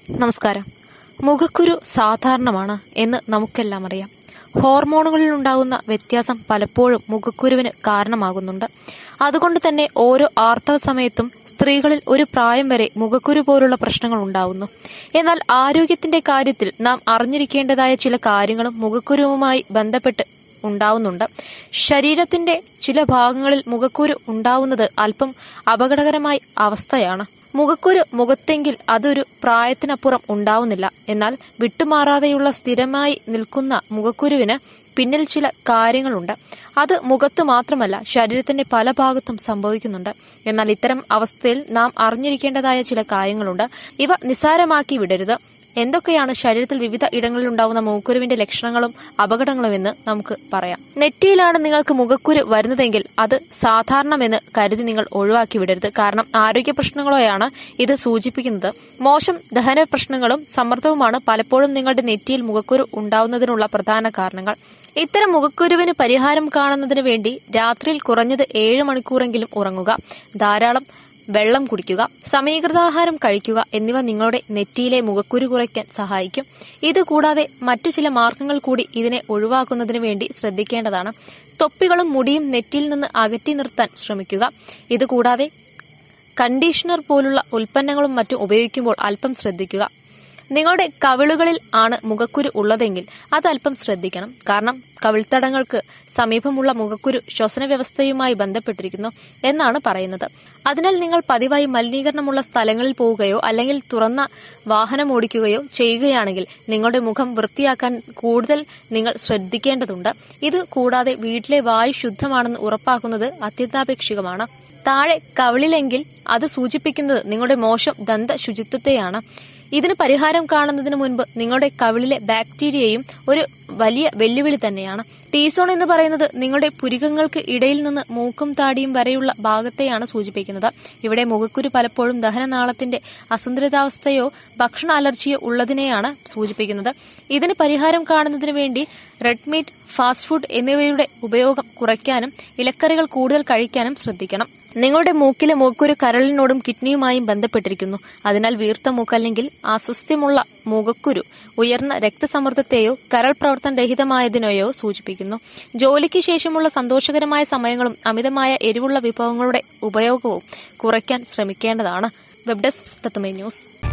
നമസ്കാരം മുഖക്കുരു സാധാരണമാണ് എന്ന് നമുക്കെല്ലാം അറിയാം ഹോർമോണുകളിൽ ഉണ്ടാകുന്ന വ്യത്യാസം പലപ്പോഴും മുഖക്കുരുവിന് കാരണമാകുന്നുണ്ട് അതുകൊണ്ട് തന്നെ ഓരോ ആർത്തവ സമയത്തും സ്ത്രീകളിൽ ഒരു പ്രായം വരെ മുഖക്കുരു പോലുള്ള പ്രശ്നങ്ങൾ ഉണ്ടാവുന്നു എന്നാൽ ആരോഗ്യത്തിന്റെ കാര്യത്തിൽ നാം അറിഞ്ഞിരിക്കേണ്ടതായ ചില കാര്യങ്ങളും മുഖക്കുരുവുമായി ബന്ധപ്പെട്ട് ഉണ്ടാവുന്നുണ്ട് ശരീരത്തിന്റെ ചില ഭാഗങ്ങളിൽ മുഖക്കുരു ഉണ്ടാവുന്നത് അല്പം അപകടകരമായ അവസ്ഥയാണ് മുഖക്കുരു മുഖത്തെങ്കിൽ അതൊരു പ്രായത്തിനപ്പുറം ഉണ്ടാവുന്നില്ല എന്നാൽ വിട്ടുമാറാതെയുള്ള സ്ഥിരമായി നിൽക്കുന്ന മുഖക്കുരുവിന് പിന്നിൽ ചില കാര്യങ്ങളുണ്ട് അത് മുഖത്ത് മാത്രമല്ല ശരീരത്തിന്റെ പല ഭാഗത്തും സംഭവിക്കുന്നുണ്ട് എന്നാൽ ഇത്തരം അവസ്ഥയിൽ നാം അറിഞ്ഞിരിക്കേണ്ടതായ ചില കാര്യങ്ങളുണ്ട് ഇവ നിസ്സാരമാക്കി വിടരുത് എന്തൊക്കെയാണ് ശരീരത്തിൽ വിവിധ ഇടങ്ങളിൽ ഉണ്ടാകുന്ന മുഖക്കുരുവിന്റെ ലക്ഷണങ്ങളും അപകടങ്ങളും എന്ന് നമുക്ക് പറയാം നെറ്റിയിലാണ് നിങ്ങൾക്ക് മുഖക്കുരു വരുന്നതെങ്കിൽ അത് സാധാരണമെന്ന് കരുതി നിങ്ങൾ ഒഴിവാക്കി വിടരുത് കാരണം ആരോഗ്യ പ്രശ്നങ്ങളെയാണ് ഇത് സൂചിപ്പിക്കുന്നത് മോശം ദഹന പ്രശ്നങ്ങളും സമ്മർദ്ദവുമാണ് പലപ്പോഴും നിങ്ങളുടെ നെറ്റിയിൽ മുഖക്കുരു ഉണ്ടാവുന്നതിനുള്ള പ്രധാന കാരണങ്ങൾ ഇത്തരം മുഖക്കുരുവിന് പരിഹാരം കാണുന്നതിന് വേണ്ടി രാത്രിയിൽ കുറഞ്ഞത് ഏഴ് മണിക്കൂറെങ്കിലും ഉറങ്ങുക ധാരാളം വെള്ളം കുടിക്കുക സമീകൃതാഹാരം കഴിക്കുക എന്നിവ നിങ്ങളുടെ നെറ്റിയിലെ മുഖക്കുരു കുറയ്ക്കാൻ സഹായിക്കും ഇത് കൂടാതെ മറ്റു ചില മാർഗങ്ങൾ കൂടി ഇതിനെ ഒഴിവാക്കുന്നതിന് വേണ്ടി ശ്രദ്ധിക്കേണ്ടതാണ് തൊപ്പികളും മുടിയും നെറ്റിയിൽ നിന്ന് അകറ്റി നിർത്താൻ ശ്രമിക്കുക ഇത് കൂടാതെ കണ്ടീഷണർ പോലുള്ള ഉൽപ്പന്നങ്ങളും മറ്റും ഉപയോഗിക്കുമ്പോൾ അല്പം ശ്രദ്ധിക്കുക നിങ്ങളുടെ കവിളുകളിൽ ആണ് മുഖക്കുരു ഉള്ളതെങ്കിൽ അത് അല്പം ശ്രദ്ധിക്കണം കാരണം കവിൾത്തടങ്ങൾക്ക് സമീപമുള്ള മുഖക്കുരു ശ്വസന വ്യവസ്ഥയുമായി ബന്ധപ്പെട്ടിരിക്കുന്നു എന്നാണ് പറയുന്നത് അതിനാൽ നിങ്ങൾ പതിവായി മലിനീകരണമുള്ള സ്ഥലങ്ങളിൽ പോവുകയോ അല്ലെങ്കിൽ തുറന്ന വാഹനം ഓടിക്കുകയോ ചെയ്യുകയാണെങ്കിൽ നിങ്ങളുടെ മുഖം വൃത്തിയാക്കാൻ കൂടുതൽ നിങ്ങൾ ശ്രദ്ധിക്കേണ്ടതുണ്ട് ഇത് കൂടാതെ വീട്ടിലെ വായു ശുദ്ധമാണെന്ന് ഉറപ്പാക്കുന്നത് അത്യന്താപേക്ഷികമാണ് താഴെ കവിളിലെങ്കിൽ അത് സൂചിപ്പിക്കുന്നത് നിങ്ങളുടെ മോശം ദന്ത ശുചിത്വത്തെയാണ് ഇതിന് പരിഹാരം കാണുന്നതിന് മുൻപ് നിങ്ങളുടെ കവിളിലെ ബാക്ടീരിയയും ഒരു വലിയ വെല്ലുവിളി തന്നെയാണ് ടീസോൺ എന്ന് പറയുന്നത് നിങ്ങളുടെ പുരികങ്ങൾക്ക് ഇടയിൽ നിന്ന് മൂക്കും താടിയും വരെയുള്ള ഭാഗത്തെയാണ് സൂചിപ്പിക്കുന്നത് ഇവിടെ മുഖക്കുരു പലപ്പോഴും ദഹനനാളത്തിന്റെ അസന്തുലിതാവസ്ഥയോ ഭക്ഷണ അലർജിയോ ഉള്ളതിനെയാണ് സൂചിപ്പിക്കുന്നത് ഇതിന് പരിഹാരം കാണുന്നതിന് വേണ്ടി റെഡ് മീറ്റ് ഫാസ്റ്റ് ഫുഡ് എന്നിവയുടെ ഉപയോഗം കുറയ്ക്കാനും ഇലക്കറികൾ കൂടുതൽ കഴിക്കാനും ശ്രദ്ധിക്കണം നിങ്ങളുടെ മൂക്കിലെ മൂക്കുരു കരളിനോടും കിഡ്നിയുമായും ബന്ധപ്പെട്ടിരിക്കുന്നു അതിനാൽ വീർത്ത മൂക്കല്ലെങ്കിൽ അസ്വസ്ഥ്യമുള്ള മുഖക്കുരു ഉയർന്ന രക്തസമ്മർദ്ദത്തെയോ കരൾ പ്രവർത്തന രഹിതമായതിനെയോ സൂചിപ്പിക്കുന്നു ജോലിക്ക് ശേഷമുള്ള സന്തോഷകരമായ സമയങ്ങളും അമിതമായ എരിവുള്ള വിഭവങ്ങളുടെ ഉപയോഗവും കുറയ്ക്കാൻ ശ്രമിക്കേണ്ടതാണ് വെബ് ഡെസ്ക് തത്തുമൈ ന്യൂസ്